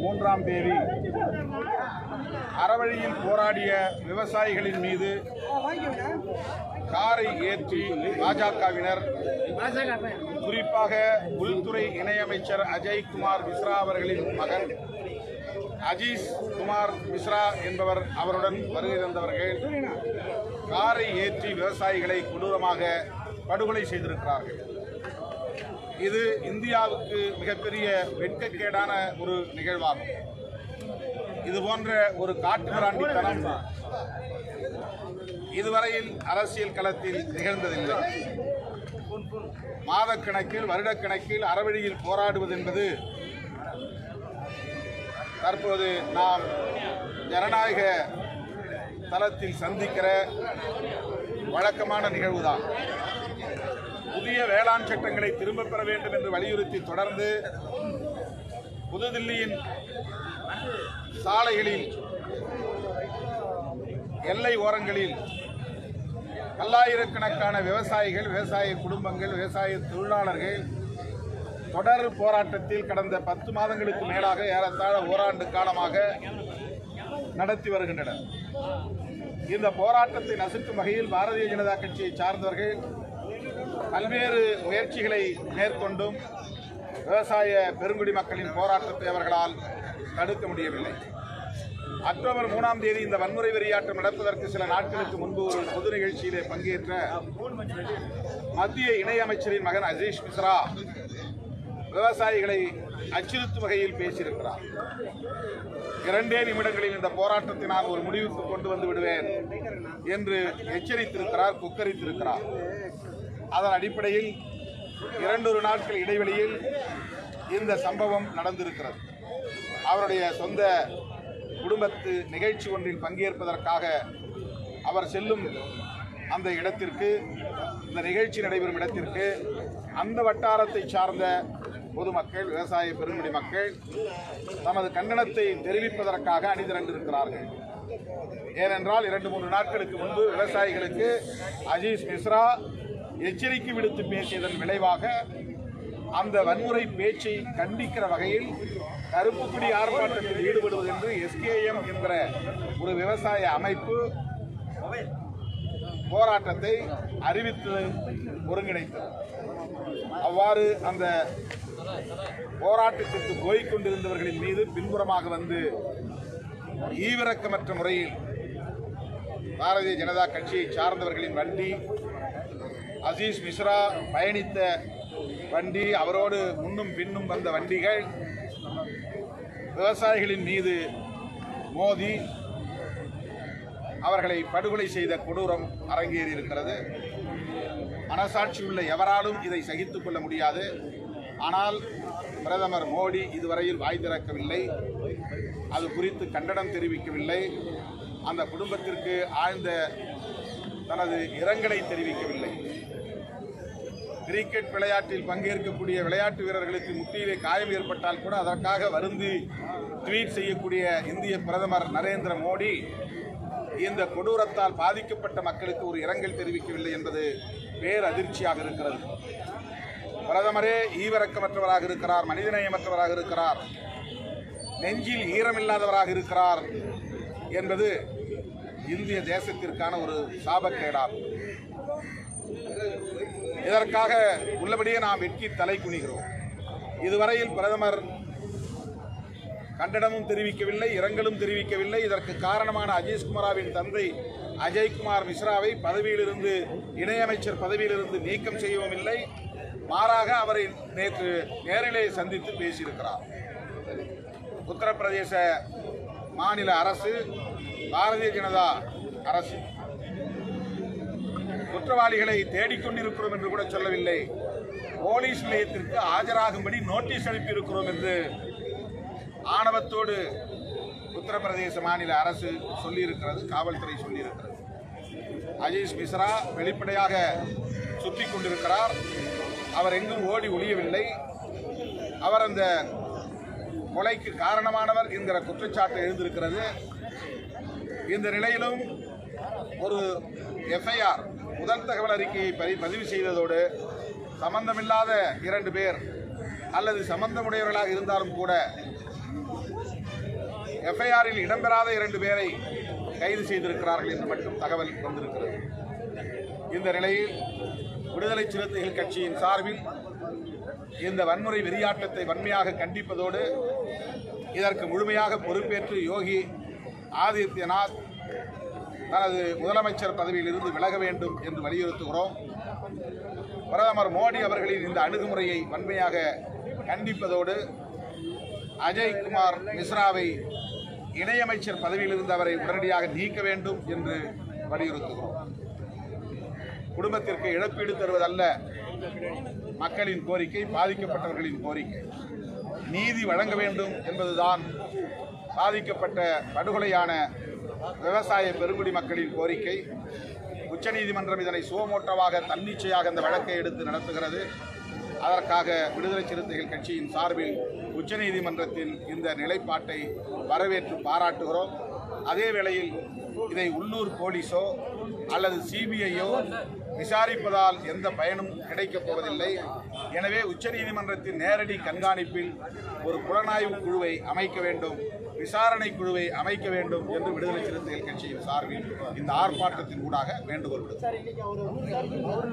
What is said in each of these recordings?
மூன்றாம் தேதி அறவழியில் போராடிய விவசாயிகளின் மீது காரை ஏற்றி பாஜகவினர் குறிப்பாக உள்துறை இணையமைச்சர் அஜய் குமார் மிஸ்ரா அவர்களின் மகன் அஜீஸ் குமார் மிஸ்ரா என்பவர் அவருடன் வருகை தந்தவர்கள் காரை ஏற்றி விவசாயிகளை கொடூரமாக படுகொலை செய்திருக்கிறார்கள் இது இந்தியாவுக்கு மிகப்பெரிய வெட்கக்கேடான ஒரு நிகழ்வாகும் இது போன்ற ஒரு காட்டுமிராண்டித்தனம் இதுவரையில் அரசியல் களத்தில் நிகழ்ந்ததில்லை மாதக்கணக்கில் வருடக்கணக்கில் அறவழியில் போராடுவது என்பது தற்போது நாம் ஜனநாயக தளத்தில் சந்திக்கிற வழக்கமான நிகழ்வுதான் புதிய வேளாண் சட்டங்களை திரும்பப் பெற வேண்டும் என்று வலியுறுத்தி தொடர்ந்து புதுதில்லியின் சாலைகளில் எல்லை ஓரங்களில் பல்லாயிரக்கணக்கான விவசாயிகள் விவசாய குடும்பங்கள் விவசாய தொழிலாளர்கள் தொடர் போராட்டத்தில் கடந்த பத்து மாதங்களுக்கு மேலாக ஏறத்தாழ ஓராண்டு காலமாக நடத்தி வருகின்றனர் இந்த போராட்டத்தை நசுக்கும் வகையில் பாரதிய ஜனதா கட்சியை சார்ந்தவர்கள் பல்வேறு முயற்சிகளை மேற்கொண்டும் விவசாய பெருங்குடி மக்களின் போராட்டத்தை அவர்களால் தடுக்க முடியவில்லை அக்டோபர் மூணாம் தேதி இந்த வன்முறை வெறியாட்டம் நடப்பதற்கு சில நாட்களுக்கு முன்பு ஒரு பொது நிகழ்ச்சியிலே பங்கேற்ற மத்திய இணையமைச்சரின் மகன் அஜீஷ் மிஸ்ரா விவசாயிகளை அச்சுறுத்தும் வகையில் பேசியிருக்கிறார் இரண்டே நிமிடங்களில் இந்த போராட்டத்தை நான் ஒரு முடிவுக்கு கொண்டு வந்து விடுவேன் என்று எச்சரித்திருக்கிறார் கொக்கரித்திருக்கிறார் அதன் அடிப்படையில் இரண்டொரு நாட்கள் இடைவெளியில் இந்த சம்பவம் நடந்திருக்கிறது அவருடைய சொந்த குடும்பத்து நிகழ்ச்சி ஒன்றில் பங்கேற்பதற்காக அவர் செல்லும் அந்த இடத்திற்கு இந்த நிகழ்ச்சி நடைபெறும் இடத்திற்கு அந்த வட்டாரத்தை சார்ந்த பொதுமக்கள் விவசாய பெருங்குடி மக்கள் தமது கண்டனத்தை தெரிவிப்பதற்காக அணிதிரண்டிருக்கிறார்கள் ஏனென்றால் இரண்டு மூன்று நாட்களுக்கு முன்பு விவசாயிகளுக்கு அஜீஸ் மிஸ்ரா எச்சரிக்கை விடுத்து பேசியதன் விளைவாக அந்த வன்முறை பேச்சை கண்டிக்கிற வகையில் கருப்பு கொடி ஆர்ப்பாட்டத்தில் ஈடுபடுவது என்று எஸ்கேஎம் என்கிற ஒரு விவசாய அமைப்பு போராட்டத்தை அறிவித்து ஒருங்கிணைத்தது அவ்வாறு அந்த போராட்டத்திற்கு போய்க் கொண்டிருந்தவர்களின் மீது பின்புறமாக வந்து ஈவிரக்கமற்ற முறையில் பாரதிய ஜனதா கட்சியை சார்ந்தவர்களின் வண்டி அசீஸ் மிஸ்ரா பயணித்த வண்டி அவரோடு முன்னும் பின்னும் வந்த வண்டிகள் விவசாயிகளின் மீது மோதி அவர்களை படுகொலை செய்த கொடூரம் அரங்கேறி இருக்கிறது மனசாட்சி உள்ள எவராலும் இதை சகித்துக் கொள்ள முடியாது ஆனால் பிரதமர் மோடி இதுவரையில் வாய் திறக்கவில்லை அது குறித்து கண்டனம் தெரிவிக்கவில்லை அந்த குடும்பத்திற்கு ஆழ்ந்த தனது இரங்கலை தெரிவிக்கவில்லை கிரிக்கெட் விளையாட்டில் பங்கேற்கக்கூடிய விளையாட்டு வீரர்களுக்கு முட்டியிலே காயம் ஏற்பட்டால் கூட அதற்காக வருந்தி ட்வீட் செய்யக்கூடிய இந்திய பிரதமர் நரேந்திர மோடி இந்த கொடூரத்தால் பாதிக்கப்பட்ட மக்களுக்கு ஒரு இரங்கல் தெரிவிக்கவில்லை என்பது பேரதிர்ச்சியாக இருக்கிறது பிரதமரே ஈவிரக்கமற்றவராக இருக்கிறார் மனிதநேயமற்றவராக இருக்கிறார் நெஞ்சில் ஈரமில்லாதவராக இருக்கிறார் என்பது இந்திய தேசத்திற்கான ஒரு சாபக்கேடாகும் இதற்காக உள்ளபடியே நாம் வெட்கி தலை குனிகிறோம் இதுவரையில் பிரதமர் கண்டனமும் தெரிவிக்கவில்லை இரங்கலும் தெரிவிக்கவில்லை இதற்கு காரணமான அஜீஷ் குமாராவின் தந்தை அஜய்குமார் மிஸ்ராவை பதவியிலிருந்து இணையமைச்சர் பதவியிலிருந்து நீக்கம் செய்யவும் இல்லை மாறாக அவரை நேற்று நேரிலே சந்தித்து பேசியிருக்கிறார் உத்தரப்பிரதேச மாநில அரசு பாரதிய ஜனதா அரசு குற்றவாளிகளை தேடிக்கொண்டிருக்கிறோம் என்று கூட சொல்லவில்லை போலீஸ் நிலையத்திற்கு ஆஜராகும்படி நோட்டீஸ் அனுப்பியிருக்கிறோம் என்று ஆணவத்தோடு உத்தரப்பிரதேச மாநில அரசு சொல்லியிருக்கிறது காவல்துறை சொல்லியிருக்கிறது அஜீஷ் மிஸ்ரா வெளிப்படையாக சுற்றிக் கொண்டிருக்கிறார் அவர் எங்கும் ஓடி ஒளியவில்லை அவர் அந்த கொலைக்கு காரணமானவர் என்கிற குற்றச்சாட்டு எழுந்திருக்கிறது இந்த நிலையிலும் ஒரு எஃப்ஐஆர் முதல் தகவல் அறிக்கையை பதி- பதிவு செய்ததோடு சம்பந்தமில்லாத இரண்டு பேர் அல்லது சம்பந்தமுடையவர்களாக இருந்தாலும் கூட எஃப்ஐஆரில் இடம்பெறாத இரண்டு பேரை கைது செய்திருக்கிறார்கள் என்று மட்டும் தகவல் வந்திருக்கிறது இந்த நிலையில் விடுதலை சிறுத்தைகள் கட்சியின் சார்பில் இந்த வன்முறை வெறியாட்டத்தை வன்மையாக கண்டிப்பதோடு இதற்கு முழுமையாக பொறுப்பேற்று யோகி ஆதித்யநாத் தனது முதலமைச்சர் பதவியில் இருந்து விலக வேண்டும் என்று வலியுறுத்துகிறோம் பிரதமர் மோடி அவர்களின் இந்த அணுகுமுறையை வன்மையாக கண்டிப்பதோடு அஜய் குமார் மிஸ்ராவை இணையமைச்சர் பதவியில் இருந்து அவரை உடனடியாக நீக்க வேண்டும் என்று வலியுறுத்துகிறோம் குடும்பத்திற்கு இழப்பீடு தருவதல்ல மக்களின் கோரிக்கை பாதிக்கப்பட்டவர்களின் கோரிக்கை நீதி வழங்க வேண்டும் என்பதுதான் பாதிக்கப்பட்ட படுகொலையான விவசாய பெருங்குடி மக்களின் கோரிக்கை உச்சநீதிமன்றம் இதனை சுவமோட்டவாக தன்னிச்சையாக இந்த வழக்கை எடுத்து நடத்துகிறது அதற்காக விடுதலை சிறுத்தைகள் கட்சியின் சார்பில் உச்சநீதிமன்றத்தின் இந்த நிலைப்பாட்டை வரவேற்று பாராட்டுகிறோம் அதே வேளையில் இதை உள்ளூர் போலீஸோ அல்லது சிபிஐயோ விசாரிப்பதால் எந்த பயனும் கிடைக்கப் போவதில்லை எனவே உச்சநீதிமன்றத்தின் நேரடி கண்காணிப்பில் ஒரு புலனாய்வு குழுவை அமைக்க வேண்டும் விசாரணை குழுவை அமைக்க வேண்டும் என்று விடுதலை சிறுத்தைகள் கட்சியின் சார்பில் இந்த ஆர்ப்பாட்டத்தின் ஊடாக வேண்டுகோள் விடுக்கிறோம்.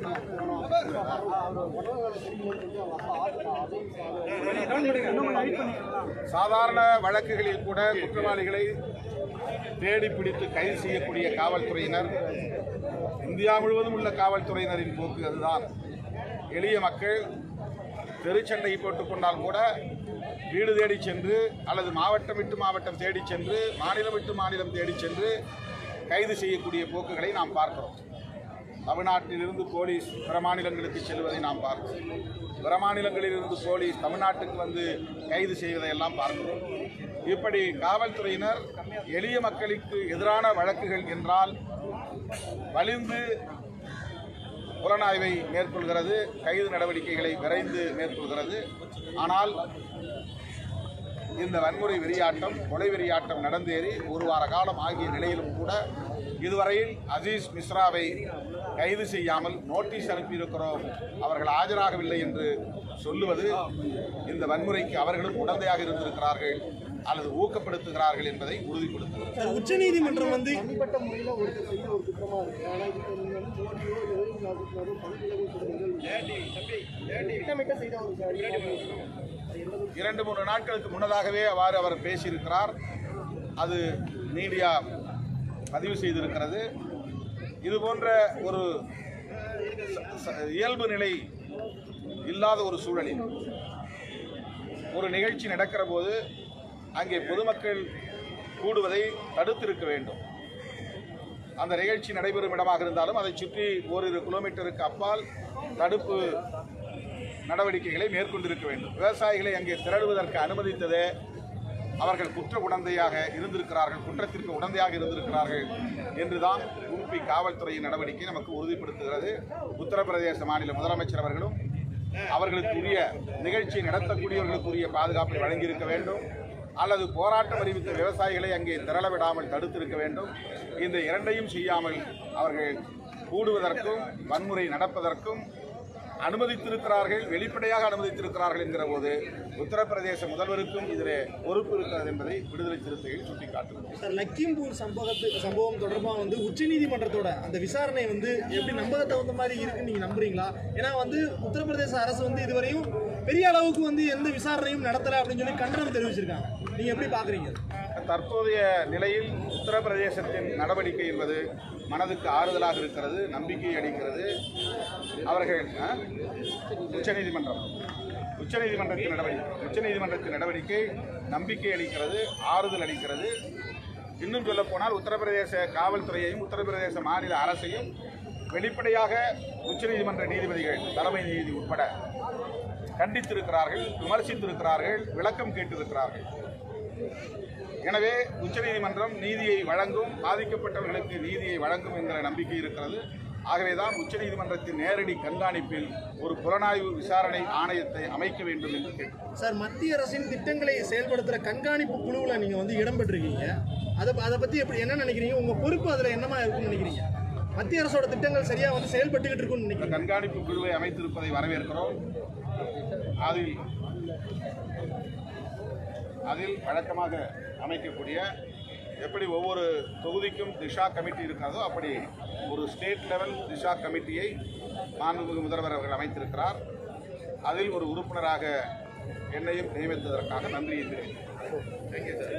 சாதாரண வழக்குகளில் கூட குற்றவாளிகளை தேடி பிடித்து கைது செய்யக்கூடிய காவல்துறையினர் இந்தியா முழுவதும் உள்ள காவல்துறையினரின் போக்கு அதுதான் எளிய மக்கள் தெருச்சண்டை போட்டுக் கொண்டால் கூட வீடு தேடி சென்று அல்லது மாவட்டம் விட்டு மாவட்டம் தேடி சென்று மாநிலம் விட்டு மாநிலம் தேடி சென்று கைது செய்யக்கூடிய போக்குகளை நாம் பார்க்கிறோம் தமிழ்நாட்டிலிருந்து போலீஸ் பிற மாநிலங்களுக்கு செல்வதை நாம் பார்க்கிறோம் பிற மாநிலங்களிலிருந்து போலீஸ் தமிழ்நாட்டுக்கு வந்து கைது செய்வதை எல்லாம் பார்க்கிறோம் இப்படி காவல்துறையினர் எளிய மக்களுக்கு எதிரான வழக்குகள் என்றால் வலிந்து புலனாய்வை மேற்கொள்கிறது கைது நடவடிக்கைகளை விரைந்து மேற்கொள்கிறது ஆனால் இந்த வன்முறை வெறியாட்டம் கொலை வெறியாட்டம் நடந்தேறி ஒரு வார காலம் ஆகிய நிலையிலும் கூட இதுவரையில் அசீஸ் மிஸ்ராவை கைது செய்யாமல் நோட்டீஸ் அனுப்பியிருக்கிறோம் அவர்கள் ஆஜராகவில்லை என்று சொல்லுவது இந்த வன்முறைக்கு அவர்களும் உடந்தையாக இருந்திருக்கிறார்கள் அல்லது ஊக்கப்படுத்துகிறார்கள் என்பதை உறுதிப்படுத்துகிறது சார் உச்சநீதிமன்றம் வந்து தனிப்பட்ட முறையில் ஒரு செய்ய ஒரு குற்றமா இருக்கு ஆனா இதுக்கு நீங்க வந்து மோடியோ யோகி ஆதித்யநாதோ பணிவிலகு கொடுங்கள் திட்டமிட்ட செய்த ஒரு காரியம் இரண்டு மூன்று நாட்களுக்கு முன்னதாகவே அவ்வாறு அவர் பேசியிருக்கிறார் அது மீடியா பதிவு செய்திருக்கிறது இது போன்ற ஒரு ச- ச- இயல்பு நிலை இல்லாத ஒரு சூழலில் ஒரு நிகழ்ச்சி நடக்கிற போது அங்கே பொதுமக்கள் கூடுவதை தடுத்திருக்க வேண்டும் அந்த நிகழ்ச்சி நடைபெறும் இடமாக இருந்தாலும் அதை சுற்றி ஓரிரு கிலோமீட்டருக்கு அப்பால் தடுப்பு நடவடிக்கைகளை மேற்கொண்டிருக்க வேண்டும் விவசாயிகளை அங்கே திரளுவதற்கு அனுமதித்ததே அவர்கள் குற்ற உடந்தையாக இருந்திருக்கிறார்கள் குற்றத்திற்கு உடந்தையாக இருந்திருக்கிறார்கள் என்றுதான் உம்பி காவல்துறையின் நடவடிக்கை நமக்கு உறுதிப்படுத்துகிறது உத்தரப்பிரதேச மாநில முதலமைச்சர் அவர்களும் அவர்களுக்கு உரிய நிகழ்ச்சியை நடத்தக்கூடியவர்களுக்கு உரிய பாதுகாப்பை வழங்கியிருக்க வேண்டும் அல்லது போராட்டம் அறிவித்த விவசாயிகளை அங்கே திரள விடாமல் தடுத்திருக்க வேண்டும் இந்த இரண்டையும் செய்யாமல் அவர்கள் கூடுவதற்கும் வன்முறை நடப்பதற்கும் அனுமதித்திருக்கிறார்கள் வெளிப்படையாக அனுமதித்திருக்கிறார்கள் என்கிற போது உத்தரப்பிரதேச முதல்வருக்கும் இதில் பொறுப்பு இருக்கிறது என்பதை விடுதலை சிறுத்தைகள் சுட்டிக்காட்டுகிறது சார் லக்கிம்பூர் சம்பவத்து சம்பவம் தொடர்பாக வந்து உச்சநீதிமன்றத்தோட அந்த விசாரணை வந்து எப்படி நம்பக தகுந்த மாதிரி இருக்குன்னு நீங்க நம்புறீங்களா ஏன்னா வந்து உத்தரப்பிரதேச அரசு வந்து இதுவரையும் பெரிய அளவுக்கு வந்து எந்த விசாரணையும் நடத்தல அப்படின்னு சொல்லி கண்டனம் தெரிவிச்சிருக்காங்க நீங்க எப்படி பாக்குறீங்க தற்போதைய நிலையில் உத்தரப்பிரதேசத்தின் நடவடிக்கை என்பது மனதுக்கு ஆறுதலாக இருக்கிறது நம்பிக்கை அளிக்கிறது அவர்கள் ஆ? உச்சநீதிமன்றம் உச்சநீதிமன்றத்தின் நடவடிக்கை உச்சநீதிமன்றத்தின் நடவடிக்கை நம்பிக்கை அளிக்கிறது ஆறுதல் அளிக்கிறது இன்னும் சொல்ல போனால் உத்தரப்பிரதேச காவல்துறையையும் உத்தரப்பிரதேச மாநில அரசையும் வெளிப்படையாக உச்சநீதிமன்ற நீதிபதிகள் தலைமை நீதி உட்பட கண்டித்திருக்கிறார்கள் விமர்சித்திருக்கிறார்கள் விளக்கம் கேட்டிருக்கிறார்கள் எனவே உச்சநீதிமன்றம் நீதியை வழங்கும் பாதிக்கப்பட்டவர்களுக்கு நீதியை வழங்கும் என்கிற நம்பிக்கை இருக்கிறது ஆகவேதான் உச்சநீதிமன்றத்தின் நேரடி கண்காணிப்பில் ஒரு புலனாய்வு விசாரணை ஆணையத்தை அமைக்க வேண்டும் என்று கேட்டுக்கொள்கிறோம் சார் மத்திய அரசின் திட்டங்களை செயல்படுத்துற கண்காணிப்பு குழுவில் நீங்க வந்து இடம்பெற்றிருக்கீங்க அதை அதை பத்தி எப்படி என்ன நினைக்கிறீங்க உங்க பொறுப்பு அதுல என்னமா இருக்கும்னு நினைக்கிறீங்க மத்திய அரசோட திட்டங்கள் சரியா வந்து செயல்பட்டுக்கிட்டு இருக்கும்னு இந்த நினைக்கிறீங்க கண்காணிப்பு குழுவை அமைத்திருப்பதை வரவேற்கிறோம் அதில் அதில் வழக்கமாக அமைக்கக்கூடிய எப்படி ஒவ்வொரு தொகுதிக்கும் திஷா கமிட்டி இருக்கிறதோ அப்படி ஒரு ஸ்டேட் லெவல் திஷா கமிட்டியை மாண்புமிகு முதல்வர் அவர்கள் அமைத்திருக்கிறார் அதில் ஒரு உறுப்பினராக என்னையும் நியமித்ததற்காக நன்றியை தெரிவிக்கிறேன்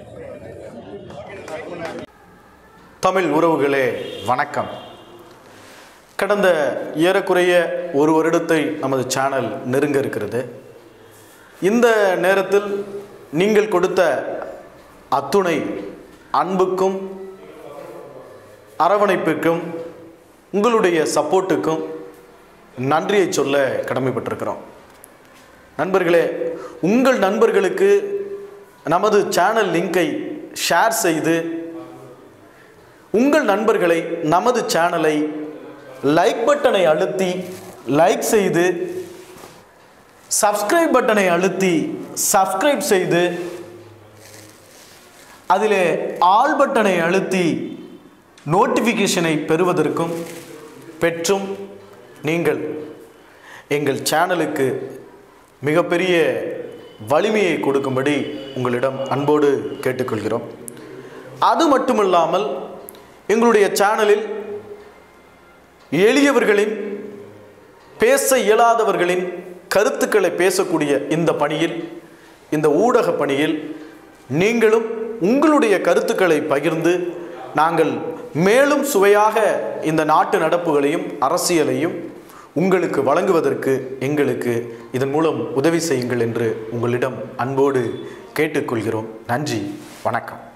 தமிழ் உறவுகளே வணக்கம் கடந்த ஏறக்குறைய ஒரு வருடத்தை நமது சேனல் நெருங்க இருக்கிறது இந்த நேரத்தில் நீங்கள் கொடுத்த அத்துணை அன்புக்கும் அரவணைப்புக்கும் உங்களுடைய சப்போர்ட்டுக்கும் நன்றியை சொல்ல கடமைப்பட்டிருக்கிறோம் நண்பர்களே உங்கள் நண்பர்களுக்கு நமது சேனல் லிங்கை ஷேர் செய்து உங்கள் நண்பர்களை நமது சேனலை லைக் பட்டனை அழுத்தி லைக் செய்து சப்ஸ்கிரைப் பட்டனை அழுத்தி சப்ஸ்கிரைப் செய்து அதிலே ஆல் பட்டனை அழுத்தி நோட்டிஃபிகேஷனை பெறுவதற்கும் பெற்றும் நீங்கள் எங்கள் சேனலுக்கு மிகப்பெரிய வலிமையை கொடுக்கும்படி உங்களிடம் அன்போடு கேட்டுக்கொள்கிறோம் அது மட்டுமல்லாமல் எங்களுடைய சேனலில் எளியவர்களின் பேச இயலாதவர்களின் கருத்துக்களை பேசக்கூடிய இந்த பணியில் இந்த ஊடக பணியில் நீங்களும் உங்களுடைய கருத்துக்களை பகிர்ந்து நாங்கள் மேலும் சுவையாக இந்த நாட்டு நடப்புகளையும் அரசியலையும் உங்களுக்கு வழங்குவதற்கு எங்களுக்கு இதன் மூலம் உதவி செய்யுங்கள் என்று உங்களிடம் அன்போடு கேட்டுக்கொள்கிறோம் நன்றி வணக்கம்